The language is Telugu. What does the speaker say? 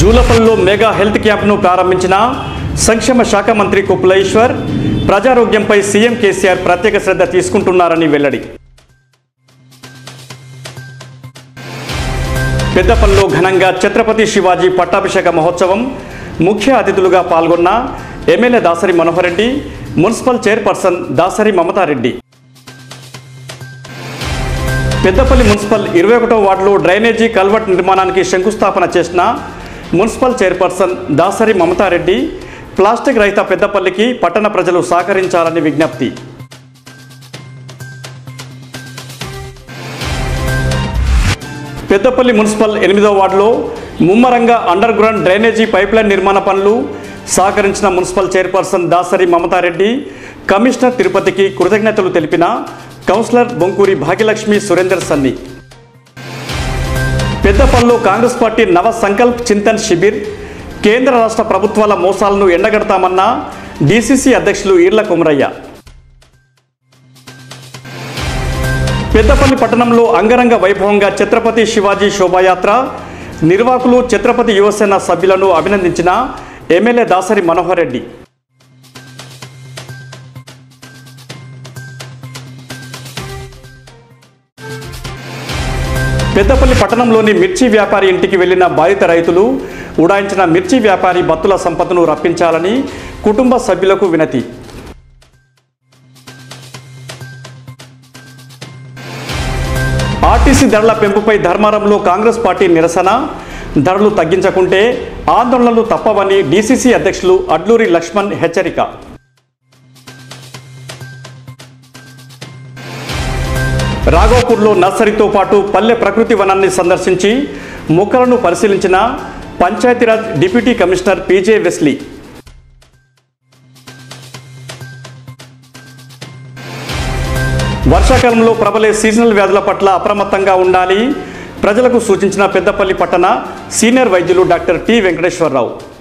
జూలపల్లిలో మెగా హెల్త్ క్యాంప్ను ప్రారంభించిన సంక్షేమ శాఖ మంత్రి కుప్లేశ్వర్ ప్రజారోగ్యంపై సీఎం కేసీఆర్ ప్రత్యేక శ్రద్ధ తీసుకుంటున్నారని వెల్లడి పెద్దపల్లిలో ఘనంగా ఛత్రపతి శివాజీ పట్టాభిషేక మహోత్సవం ముఖ్య అతిథులుగా పాల్గొన్న MLA Dasari Manohar Reddy municipal chairperson Dasari Mamatha Reddy Peddapalli municipal ఇరవై ఒకటో వార్డులో డ్రైనేజీ కల్వర్ట్ నిర్మాణానికి శంకుస్థాపన చేసిన municipal chairperson Dasari Mamatha Reddy plastic రహిత పెద్దపల్లికి పట్టణ ప్రజలు సహకరించాలని విజ్ఞప్తి పెద్దపల్లి మున్సిపల్ ఎనిమిదో వార్డులో ముమ్మరంగా అండర్ గ్రౌండ్ డ్రైనేజీ పైప్లైన్ నిర్మాణ పనులు సహకరించిన municipal chairperson Dasari Mamatha Reddy commissioner తిరుపతికి కృతజ్ఞతలు తెలిపిన కౌన్సిలర్ బొంకూరి భాగ్యలక్ష్మి సురేందర్ సన్ని పెద్దపల్లిలో కాంగ్రెస్ పార్టీ నవ సంకల్ప్ చింతన్ శిబిర్ కేంద్ర రాష్ట్ర ప్రభుత్వాల మోసాలను ఎండగడతామన్న డీసీసీ అధ్యక్షులు ఈర్ల కుమరయ్య పెద్దపల్లి పట్టణంలో అంగరంగ వైభవంగా ఛత్రపతి శివాజీ శోభాయాత్ర నిర్వాహకులు ఛత్రపతి యువసేన సభ్యులను అభినందించిన ఎమ్మెల్యే దాసరి మనోహర్ రెడ్డి పెద్దపల్లి పట్టణంలోని మిర్చి వ్యాపారి ఇంటికి వెళ్లిన బాధిత రైతులు ఉడాయించిన మిర్చి వ్యాపారి బత్తుల సంపదను రప్పించాలని కుటుంబ సభ్యులకు వినతి ఆర్టీసీ ధరల పెంపుపై ధర్మారంలో కాంగ్రెస్ పార్టీ నిరసన ధరలు తగ్గించకుంటే ఆందోళనలు తప్పవని డీసీసీ అధ్యక్షులు అడ్లూరి లక్ష్మణ్ హెచ్చరిక రాఘోపూర్లో నర్సరీతో పాటు పల్లె ప్రకృతి వనాన్ని సందర్శించి మొక్కలను పరిశీలించిన Panchayati Raj deputy commissioner PJ Wesley వర్షాకాలంలో ప్రబలే సీజనల్ వ్యాధుల పట్ల అప్రమత్తంగా ఉండాలి ప్రజలకు సూచించిన పెద్దపల్లి పట్టణ సీనియర్ వైద్యులు డాక్టర్ టి వెంకటేశ్వరరావు